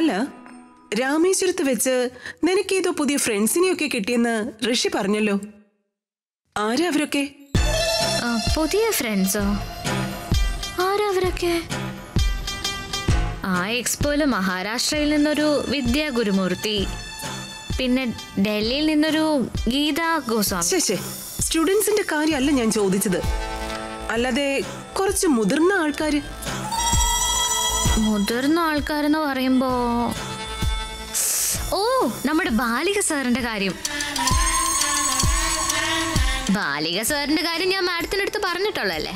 അല്ല രാമേശ്വരത്ത് വെച്ച് നിനക്കേതോ പുതിയ ഫ്രണ്ട്സിനെയൊക്കെ കിട്ടിയെന്ന് ഋഷി പറഞ്ഞല്ലോ ആരാ അവരൊക്കെ ആ, പുതിയ ഫ്രണ്ട്സോ ആരാ അവരൊക്കെ ആ എക്സ്പോയില് മഹാരാഷ്ട്രയിൽ നിന്നൊരു വിദ്യാ ഗുരുമൂർത്തി പിന്നെ ഡൽഹിയിൽ നിന്നൊരു ഗീതാ ഗോസ്വാമി ശേ സ്റ്റുഡൻസിന്റെ കാര്യമല്ല ഞാൻ ചോദിച്ചത് അല്ലാതെ കുറച്ച് മുതിർന്ന ആൾക്കാര് മുതിർന്ന ആൾക്കാരെന്ന് പറയുമ്പോ ഓ നമ്മുടെ ബാലിക സാറിന്റെ കാര്യം ബാലിക സാറിന്റെ കാര്യം ഞാൻ മാഡത്തിന്റെ അടുത്ത് പറഞ്ഞിട്ടുള്ളല്ലേ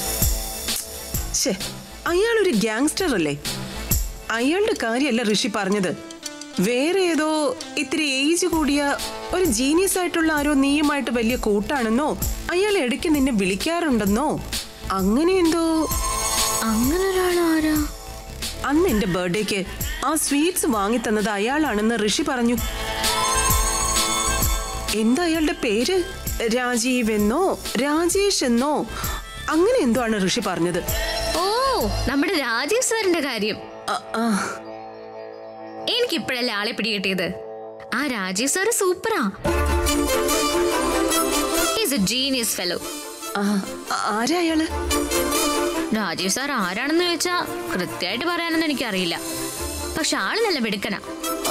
ശേ അയാളൊരു ഗ്യാങ്സ്റ്റർ അല്ലേ അയാളുടെ കാര്യമല്ല ഋഷി പറഞ്ഞത് വേറെ ഏതോ ഇത്തിരി ഏജ് കൂടിയ ഒരു ജീനിയസ് ആയിട്ടുള്ള ആരോ നീയുമായിട്ട് വലിയ കൂട്ടാണെന്നോ അയാൾ ഇടയ്ക്ക് നിന്നെ വിളിക്കാറുണ്ടെന്നോ അങ്ങനെ എന്തോ അങ്ങനെ ഒരാൾ ആരാ അന്ന് എന്റെ ബർത്ത്ഡേക്ക് ആ സ്വീറ്റ്സ് വാങ്ങിത്തന്നത് അയാളാണെന്ന് ഋഷി പറഞ്ഞു എന്താ അയാളുടെ പേര് രാജീവ് എന്നോ രാജേഷ് എന്നോ അങ്ങനെ എന്തോ ആണ് ഋഷി പറഞ്ഞത് ഓ നമ്മുടെ രാജീവ് സാറിന്റെ കാര്യം ആ, ആ, എനിക്കിപ്പോഴല്ലേ ആളെ പിടികിട്ടിയത് ആ രാജീവ് സാറ് സൂപ്പറാ ഈസ് എ ജീനിയസ് ഫെലോ ആ, ആരാ അയാള് രാജീവ് സാർ ആരാണെന്ന് ചോദിച്ചാ കൃത്യമായിട്ട് പറയാനൊന്നും എനിക്കറിയില്ല പക്ഷെ ആള് നല്ല മിടുക്കനാ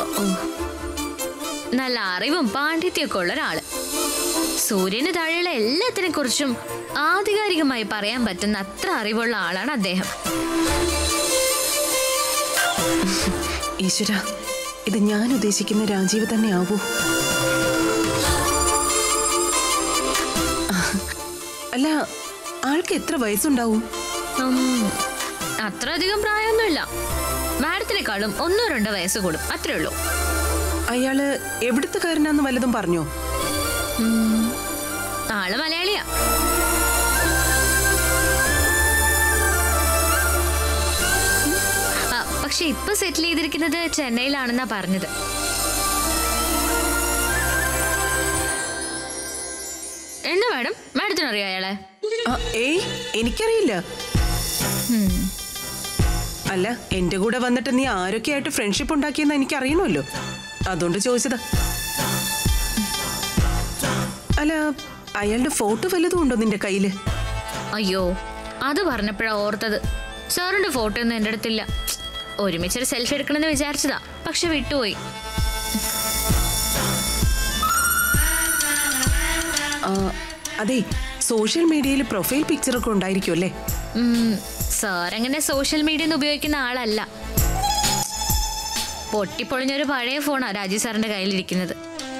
നല്ല അറിവും പാണ്ഡിത്യമൊക്കെ ഉള്ള ഒരാള് സൂര്യന് താഴെയുള്ള എല്ലാത്തിനെ കുറിച്ചും ആധികാരികമായി പറയാൻ പറ്റുന്ന അത്ര അറിവുള്ള ആളാണ് അദ്ദേഹം ഈശ്വര ഇത് ഞാൻ ഉദ്ദേശിക്കുന്ന രാജീവ് തന്നെ ആവൂ ആ, അല്ല ആൾക്ക് എത്ര വയസ്സുണ്ടാവും ഉം, അത്ര അധികം പ്രായമൊന്നുമില്ല മാഡത്തിനേക്കാളും ഒന്നോ രണ്ടോ വയസ്സ് കൂടും അത്രേ ഉള്ളൂ അയാള് എവിടുത്തുകാരനാന്ന് വല്ലതും പറഞ്ഞോ ആള് മലയാളിയാ ആ, പക്ഷെ ഇപ്പൊ സെറ്റിൽ ചെയ്തിരിക്കുന്നത് ചെന്നൈയിലാണെന്നാ പറഞ്ഞത് എന്താ മാഡം മാഡത്തിനറിയോ അയാളെ ആ, ഏയ് എനിക്കറിയില്ല ഉം. അല്ല എന്റെ കൂടെ വന്നിട്ട് നീ ആരൊക്കെയായിട്ട് ഫ്രണ്ട്ഷിപ്പ് ഉണ്ടാക്കിയെന്ന് എനിക്ക് അറിയണമല്ലോ അതുകൊണ്ട് ചോദിച്ചതാ അല്ല അയാളുടെ ഫോട്ടോ വല്ലതും ഉണ്ടോ നിന്റെ കയ്യില് അയ്യോ അത് പറഞ്ഞപ്പോഴാ ഓർത്തത് സാറിന്റെ ഫോട്ടോ ഒന്നും എൻ്റെ അടുത്തില്ല ഒരുമിച്ചൊരു സെൽഫി എടുക്കണമെന്ന് വിചാരിച്ചതാ പക്ഷെ വിട്ടുപോയി ആ, അതെ സോഷ്യൽ മീഡിയയിൽ പ്രൊഫൈൽ പിക്ചറൊക്കെ ഉണ്ടായിരിക്കും അല്ലേ ഉം, സാർ അങ്ങനെ സോഷ്യൽ മീഡിയ ഒന്നും ഉപയോഗിക്കുന്ന ആളല്ല പൊട്ടിപ്പൊളിഞ്ഞൊരു പഴയ ഫോണാ രാജീവ് സാറിന്റെ കയ്യിലിരിക്കുന്നത്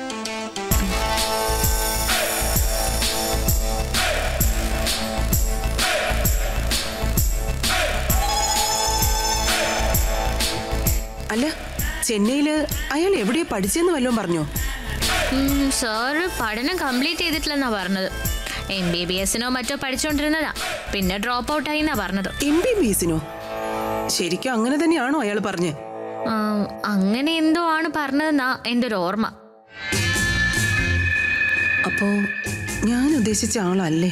അല്ല ചെന്നൈയില് അയാൾ എവിടെയാ പഠിച്ചെന്ന് വല്ലതും പറഞ്ഞോ ഉം, സാറ് പഠനം കംപ്ലീറ്റ് ചെയ്തിട്ടില്ലെന്നാ പറഞ്ഞത് എം ബി ബി എസിനോ മറ്റോ പഠിച്ചുകൊണ്ടിരുന്നതാ പിന്നെ ഡ്രോപ്പ് ഔട്ട് ആയി എന്നാ പറഞ്ഞത് എം ബി ബി എസിനോ ശരിക്കും അങ്ങനെ തന്നെയാണോ അയാൾ പറഞ്ഞേ ആ, അങ്ങനെ എന്തോ ആണ് പറഞ്ഞതെന്നാ എൻ്റെ ഒരു ഓർമ്മ അപ്പോ ഞാൻ ഉദ്ദേശിച്ച ആളല്ലേ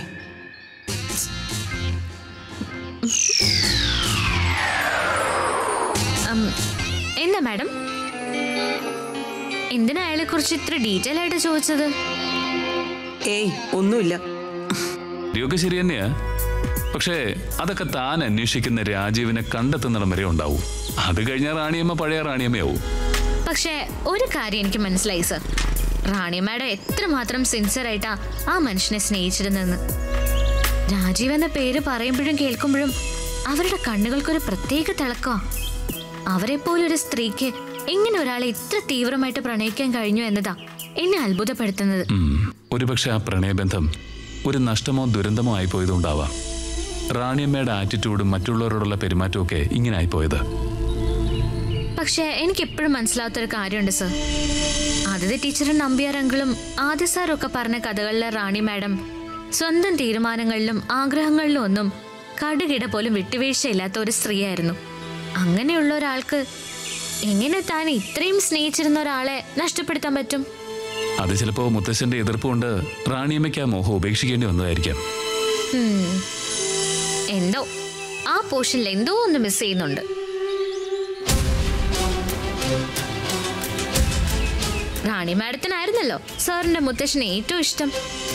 ഉം, എന്താ മാഡം എന്തിനാ അയാളെ കുറിച്ച് ഇത്ര ഡീറ്റെയിൽ ആയിട്ട് ചോദിച്ചത് ഏയ് ഒന്നുമില്ല ഇതൊക്കെ ശരി തന്നെയാ പക്ഷേ അതൊക്കെ താൻ അന്വേഷിക്കുന്ന രാജീവിനെ കണ്ടെത്തുന്നിടം വരെ ഉണ്ടാവും അത് കഴിഞ്ഞാൽ റാണിയമ്മ പഴയ റാണിയമ്മയാവും പക്ഷേ ഒരു കാര്യം എനിക്ക് മനസ്സിലായി സർ റാണി മാഡം എത്രമാത്രം സിൻസിയർ ആയിട്ടാ ആ മനുഷ്യനെ സ്നേഹിച്ചിരുന്നെന്ന് രാജീവ് എന്ന പേര് പറയുമ്പോഴും കേൾക്കുമ്പോഴും അവരുടെ കണ്ണുകൾക്കൊരു പ്രത്യേക തിളക്കമാ അവരെ പോലൊരു സ്ത്രീക്ക് എങ്ങനെ ഒരാളെ ഇത്ര തീവ്രമായിട്ട് പ്രണയിക്കാൻ കഴിഞ്ഞു എന്നതാ എന്നെ അത്ഭുതപ്പെടുത്തുന്നത് ഉം. ഒരുപക്ഷെ ആ പ്രണയബന്ധം ഒരു നഷ്ടമോ ദുരന്തമോ ആയിപ്പോയതുണ്ടാവാം റാണിയമ്മയുടെ ആറ്റിറ്റ്യൂഡും മറ്റുള്ളവരോടുള്ള പെരുമാറ്റവും ഒക്കെ ഇങ്ങനെ ആയിപ്പോയത് പക്ഷേ എനിക്ക് എപ്പോഴും മനസ്സിലാത്തൊരു കാര്യമുണ്ട് സർ ആദ്യത്തെ ടീച്ചറും നമ്പ്യാർ അങ്കിളും ആദ്യ സാറും ഒക്കെ പറഞ്ഞ കഥകളിലെ റാണി മാഡം സ്വന്തം തീരുമാനങ്ങളിലും ആഗ്രഹങ്ങളിലും ഒന്നും കടുകിട പോലും വിട്ടുവീഴ്ചയില്ലാത്ത ഒരു സ്ത്രീയായിരുന്നു അങ്ങനെയുള്ള ഒരാൾക്ക് എങ്ങനെ താൻ ഇത്രയും സ്നേഹിച്ചിരുന്ന ഒരാളെ നഷ്ടപ്പെടുത്താൻ പറ്റും അത് ചിലപ്പോ മുത്തശ്ശന്റെ എതിർപ്പ് കൊണ്ട് റാണിയമ്മയ്ക്ക് ആ മോഹം ഉപേക്ഷിക്കേണ്ടി വന്നതായിരിക്കാം ഉം. എന്തോ ആ പോർഷനിൽ എന്തോ ഒന്ന് മിസ് ചെയ്യുന്നുണ്ട് റാണി മാഡത്തിനായിരുന്നല്ലോ സാറിന്റെ മുത്തശ്ശന് ഏറ്റവും ഇഷ്ടം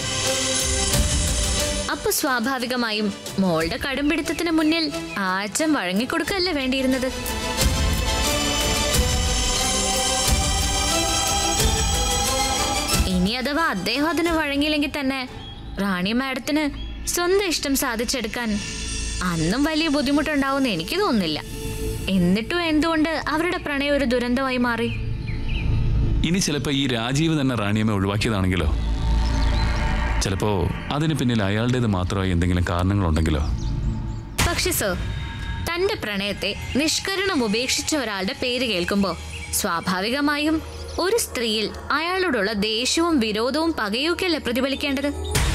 അപ്പൊ സ്വാഭാവികമായും മോളുടെ കടുംപിടുത്തത്തിന് മുന്നിൽ ആ അച്ഛൻ വഴങ്ങിക്കൊടുക്കല്ല വേണ്ടിയിരുന്നത് ഇനി അഥവാ അദ്ദേഹം അതിന് വഴങ്ങിയില്ലെങ്കിൽ തന്നെ റാണി മാഡത്തിന് സ്വന്തം ഇഷ്ടം സാധിച്ചെടുക്കാൻ അന്നും വലിയ ബുദ്ധിമുട്ടുണ്ടാവുമെന്ന് എനിക്ക് തോന്നുന്നില്ല എന്നിട്ടും എന്തുകൊണ്ട് അവരുടെ പ്രണയം ഒരു ദുരന്തമായി മാറി ഇനി ചിലപ്പോ ഈ രാജീവ് തന്നെ റാണിയമ്മ ഒഴിവാക്കിയതാണെങ്കിലോ ചിലപ്പോ അതിന് പിന്നിൽ അയാളുടേത് മാത്രമായി എന്തെങ്കിലും കാരണങ്ങളുണ്ടെങ്കിലോ പക്ഷെ സർ തന്റെ പ്രണയത്തെ നിഷ്കരണം ഉപേക്ഷിച്ച ഒരാളുടെ പേര് കേൾക്കുമ്പോൾ സ്വാഭാവികമായും ഒരു സ്ത്രീയിൽ അയാളോടുള്ള ദേഷ്യവും വിരോധവും പകയൊക്കെയല്ലേ പ്രതിഫലിക്കേണ്ടത്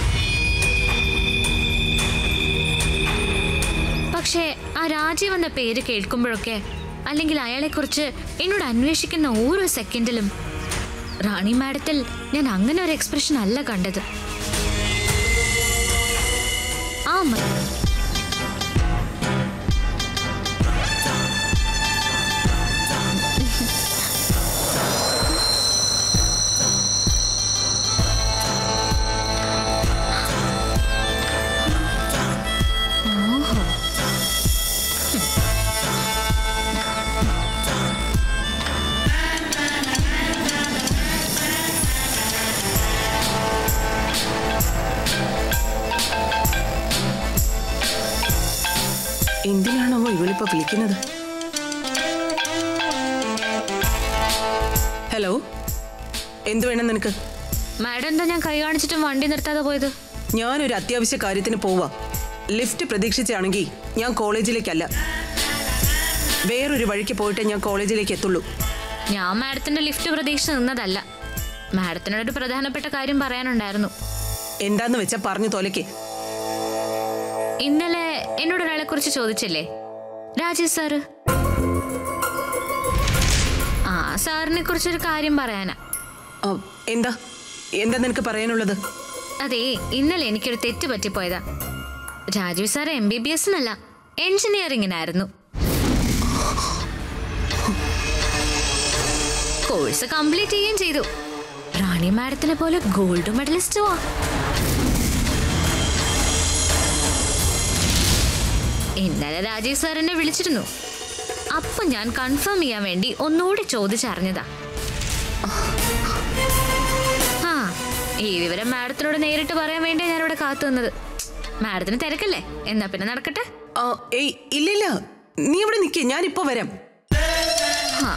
പക്ഷേ ആ രാജീവ് എന്ന പേര് കേൾക്കുമ്പോഴൊക്കെ അല്ലെങ്കിൽ അയാളെക്കുറിച്ച് എന്നോട് അന്വേഷിക്കുന്ന ഓരോ സെക്കൻഡിലും റാണി മാഡത്തിൽ ഞാൻ അങ്ങനെ ഒരു എക്സ്പ്രഷൻ അല്ല കണ്ടത് ആ മ- എന്തിനാണാവോ ഇവളിപ്പോ വിളിക്കുന്നത് ഹലോ എന്തു വേണം നിനക്ക് മാഡം എന്താ ഞാൻ കൈ കാണിച്ചിട്ടും വണ്ടി നിർത്താതെ പോയത് ഞാനൊരു അത്യാവശ്യ കാര്യത്തിന് പോവാ ലിഫ്റ്റ് പ്രതീക്ഷിച്ചാണെങ്കിൽ ഞാൻ കോളേജിലേക്കല്ല വേറൊരു വഴിക്ക് പോയിട്ടേ ഞാൻ കോളേജിലേക്ക് എത്തുള്ളൂ ഞാൻ മാഡത്തിന്റെ ലിഫ്റ്റ് പ്രതീക്ഷിച്ച് നിന്നതല്ല മാഡത്തിനോട് ഒരു പ്രധാനപ്പെട്ട കാര്യം പറയാനുണ്ടായിരുന്നു എന്താന്ന് വെച്ചാ പറഞ്ഞു തോലയ്ക്ക് ഇന്നലെ എന്നോട് ഒരാളെ കുറിച്ച് ചോദിച്ചില്ലേ രാജേഷ് സാറ് ആ സാറിനെ കുറിച്ചൊരു കാര്യം പറയാനാ ആ, എന്താ എന്താ നിനക്ക് പറയാനുള്ളത് അതെ ഇന്നലെ എനിക്കൊരു തെറ്റ് പറ്റിപ്പോയതാ Rajeev sir M B B എസിനല്ല എഞ്ചിനീയറിംഗിനായിരുന്നു കോഴ്സ് കംപ്ലീറ്റ് ചെയ്യുകയും ചെയ്തു റാണി മാഡത്തിനെ പോലെ ഗോൾഡ് മെഡലിസ്റ്റുമാ ഇന്നലെ രാജീവ് സാർ എന്നെ വിളിച്ചിരുന്നു അപ്പൊ ഞാൻ കൺഫേം ചെയ്യാൻ വേണ്ടി ഒന്നുകൂടി ചോദിച്ചറിഞ്ഞതാ ആ ഈ വിവരം മാഡത്തിനോട് നേരിട്ട് പറയാൻ വേണ്ടിയാ ഞാനിവിടെ കാത്തു നിന്നത് മാഡത്തിന് തിരക്കല്ലേ എന്നാ പിന്നെ നടക്കട്ടെ ആ, ഏയ് ഇല്ലില്ല നീ ഇവിടെ നിൽക്കേ ഞാനിപ്പോ വരാം ആ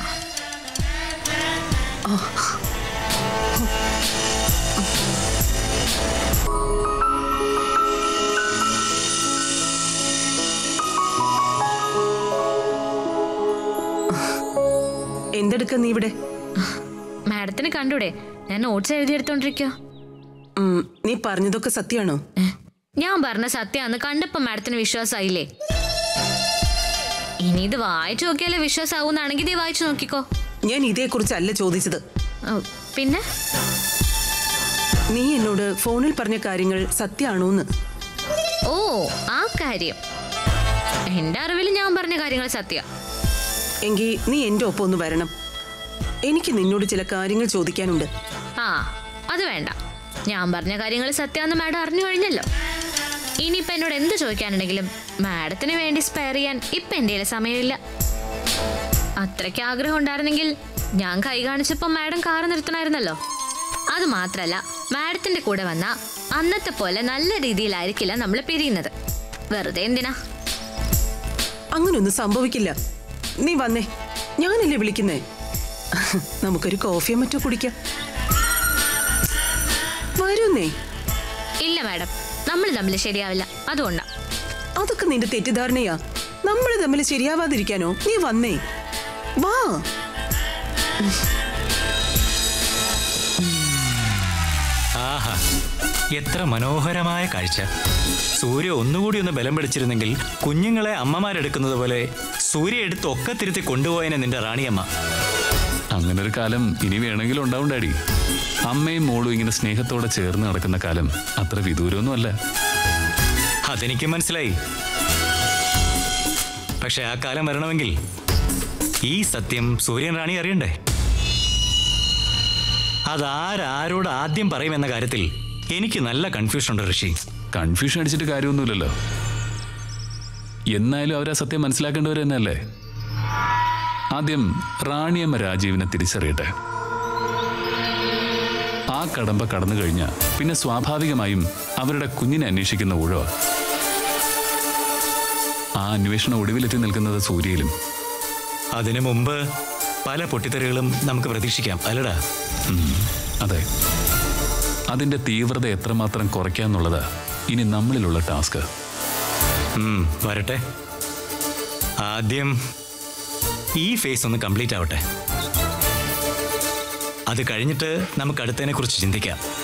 എന്തെടുക്ക നീ ഇവിടെ മാഡത്തിന് കണ്ടൂടെ ഞാൻ നോട്ട്സ് എഴുതിയെടുത്തോണ്ടിരിക്കോ ഉം, നീ പറഞ്ഞതൊക്കെ സത്യമാണോ ഞാൻ പറഞ്ഞ സത്യാന്ന് കണ്ടപ്പോ മാഡത്തിന് വിശ്വാസമായില്ലേ ഇനി ഇത് വായിച്ചു നോക്കിയാലേ വിശ്വാസമാവുന്നാണെങ്കിൽ ഇത് വായിച്ചു നോക്കിക്കോ ഞാൻ ഇതേക്കുറിച്ചല്ല ചോദിച്ചത് ഓ, പിന്നെ നീ എന്നോട് ഫോണിൽ പറഞ്ഞ കാര്യങ്ങൾ സത്യമാണോന്ന് ഓ ആ കാര്യം എന്റെ അറിവിൽ ഞാൻ പറഞ്ഞ കാര്യങ്ങൾ സത്യ എങ്കിൽ നീ എൻ്റെ ഒപ്പം ഒന്ന് വരണം എനിക്ക് നിന്നോട് ചില കാര്യങ്ങൾ ചോദിക്കാനുണ്ട് ആ അത് വേണ്ട ഞാൻ പറഞ്ഞ കാര്യങ്ങൾ സത്യാന്ന് മാഡം അറിഞ്ഞു കഴിഞ്ഞല്ലോ ഇനിയിപ്പോ എന്നോട് എന്ത് ചോദിക്കാനുണ്ടെങ്കിലും മാഡത്തിന് വേണ്ടി സ്പെയർ ചെയ്യാൻ ഇപ്പൊ എൻ്റെ കയ്യില് സമയമില്ല അത്രയ്ക്ക് ആഗ്രഹം ഉണ്ടായിരുന്നെങ്കിൽ ഞാൻ കൈ കാണിച്ചപ്പോ മാഡം കാറ് നിർത്തണമായിരുന്നല്ലോ അത് മാത്രല്ല മാഡത്തിന്റെ കൂടെ വന്ന അന്നത്തെ പോലെ നല്ല രീതിയിലായിരിക്കില്ല നമ്മൾ പിരിയുന്നത് വെറുതെ എന്തിനാ അങ്ങനൊന്നും സംഭവിക്കില്ല നീ വന്നേ ഞാനല്ലേ വിളിക്കുന്നേ നമുക്കൊരു കോഫിയോ മറ്റോ കുടിക്കാം വരുന്നേ ഇല്ല മാഡം നമ്മൾ തമ്മിൽ ശരിയാവില്ല അതുകൊണ്ടാ അതൊക്കെ നിന്റെ തെറ്റിദ്ധാരണയാ നമ്മൾ തമ്മിൽ ശരിയാവാതിരിക്കാനോ നീ വന്നേ വാ ആഹാ എത്ര മനോഹരമായ കാഴ്ച സൂര്യ ഒന്നുകൂടി ഒന്ന് ബലം പിടിച്ചിരുന്നെങ്കിൽ കുഞ്ഞുങ്ങളെ അമ്മമാരെടുക്കുന്നത് പോലെ സൂര്യ എടുത്ത് ഒക്കെ തിരുത്തി കൊണ്ടുപോയനെ നിന്റെ റാണിയമ്മ അങ്ങനെ ഒരു കാലം ഇനി വേണമെങ്കിലും ഉണ്ടാവും ഡാഡി അമ്മയും മോളും ഇങ്ങനെ സ്നേഹത്തോടെ ചേർന്ന് നടക്കുന്ന കാലം അത്ര വിദൂരമൊന്നും അല്ല അതെനിക്ക് മനസ്സിലായി പക്ഷെ ആ കാലം വരണമെങ്കിൽ ഈ സത്യം സൂര്യൻ റാണി അറിയണ്ടേ അതാരാരോട് ആദ്യം പറയുമെന്ന കാര്യത്തിൽ എനിക്ക് നല്ല കൺഫ്യൂഷൻ ഉണ്ട് ഋഷി കൺഫ്യൂഷൻ അടിച്ചിട്ട് കാര്യമൊന്നുമില്ലല്ലോ എന്നാലും അവരാ സത്യം മനസ്സിലാക്കേണ്ടവർ തന്നെയല്ലേ ആദ്യം റാണിയമ്മ രാജീവിനെ തിരിച്ചറിയട്ടെ ആ കടമ്പ കടന്നു കഴിഞ്ഞാൽ പിന്നെ സ്വാഭാവികമായും അവരുടെ കുഞ്ഞിനെ അന്വേഷിക്കുന്ന ഉഴവ ആ അന്വേഷണം ഒടുവിലെത്തി നിൽക്കുന്നത് സൂര്യയിലും അതിനു മുമ്പ് പല പൊട്ടിത്തെറികളും നമുക്ക് പ്രതീക്ഷിക്കാം അല്ലടാ ഉം, അതെ അതിന്റെ തീവ്രത എത്രമാത്രം കുറയ്ക്കാന്നുള്ളതാ ഇനി നമ്മളിലുള്ള ടാസ്ക് ഉം, വരട്ടെ ആദ്യം ഈ ഫേസ് ഒന്ന് കംപ്ലീറ്റ് ആവട്ടെ അത് കഴിഞ്ഞിട്ട് നമുക്ക് അടുത്തതിനെ കുറിച്ച് ചിന്തിക്കാം